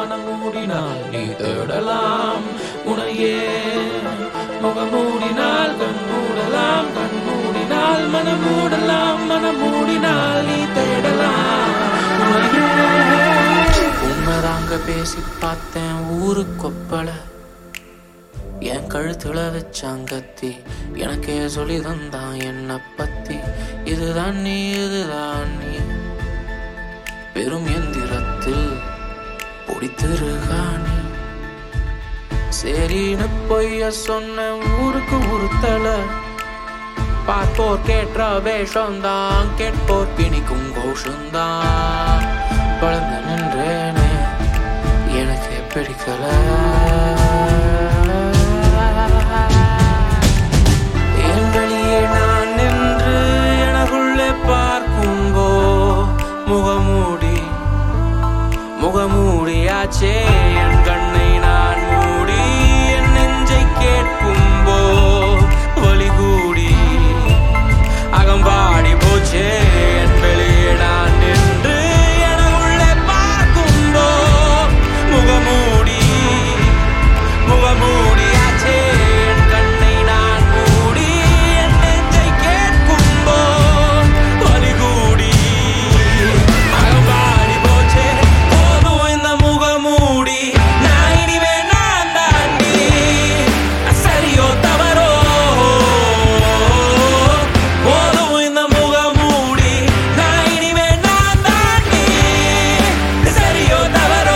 மனம் மூடினால் நீ தேடலாம் உனையே முகம் மூடினால் கண் மூடலாம் கண் மூடினால் மனம் மூடலாம் மனம் மூடினால் நீ தேடலாம் உனையே உண்மைதாங்க பேசி பார்த்தேன் ஊரு கொப்பள என் கழுத்துல வச்சாங்கத்தி எனக்கே சொல்லி தந்தான் என்ன பத்தி இதுதான் நீ இதுதான் நீ பெரும் எந்திரத்தில் பொடித்திருகாணி சரின்னு பொய்ய சொன்ன ஊருக்கு உறுத்தல பார்ப்போர் கேட்ட வேஷம்தான் கேட்போர் பிணிக்கும் கோஷம்தான் வளர்ந்து நின்றேனே எனக்கு பிடிக்கல என் வழியே நான் நின்று எனக்குள்ளே பார்க்கும்போ முகமூடி முகமூடியாச்சே என் கண்ணை நான் மூடி என் நெஞ்சை கேட்கும்போ வலி கூடி அகம்பாடி போச்சே என் வெளியே நான் நின்று எனக்குள்ளே பார்க்கும்போ முகமூடி முகமூடியாச்சே என் கண்ணை நான் மூடி என் நெஞ்சை கேட்கும்போ வலி கூடி அகம்பாடி போச்சே போதும் இந்த முகமூடி நான் இனிமே நான் தாண்டி சரியோ தவறோ போதும் இந்த முகமூடி நான் இனிமே நான் தாண்டி சரியோ தவறோ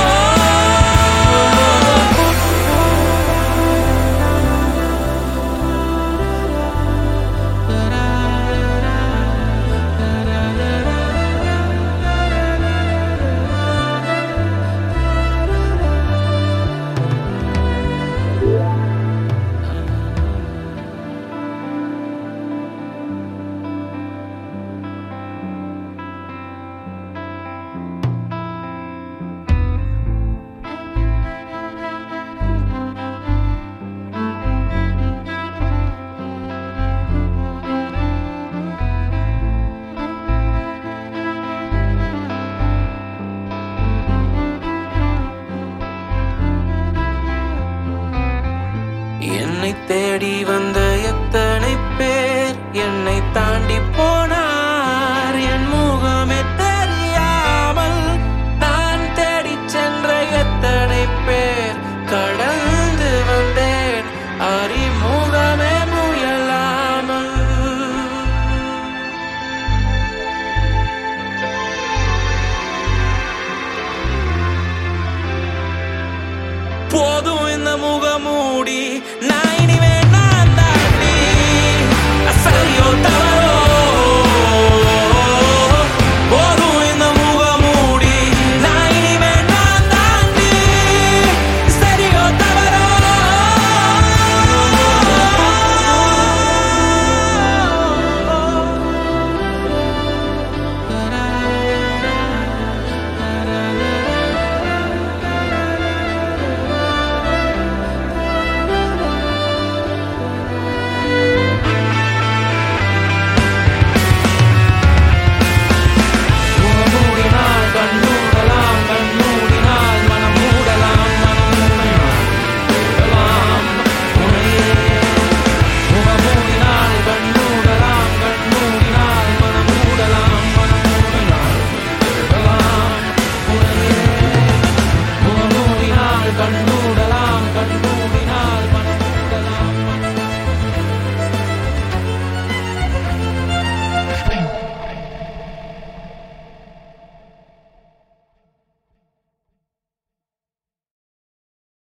என்னை தேடி வந்த எத்தனை பேர் என்னை தாண்டி போனார் என் முகமே தெரியாமல் நான் தேடிச் சென்ற எத்தனை பேர் கடந்து வந்தேன் அறிமுகமே முயலாமல் போதும் இந்த முகமூடி நான் இனிமே நான் தாண்டி சரியோ தவறோ போதும் இந்த முகமூடி நான் இனிமே நான் தாண்டி சரியோ தவறோ மூடினால் கண் மூடலாம் கண் மூடினால் மனம் மூடலாம் மனம் மூடலாம் உனையே முகமூடினால் கண் மூடலாம் கண் மூடினால் மனம் மூடலாம் மனம் மூடினால் மூடலாம் உனையே முகமூடினால் கண் மூடலாம்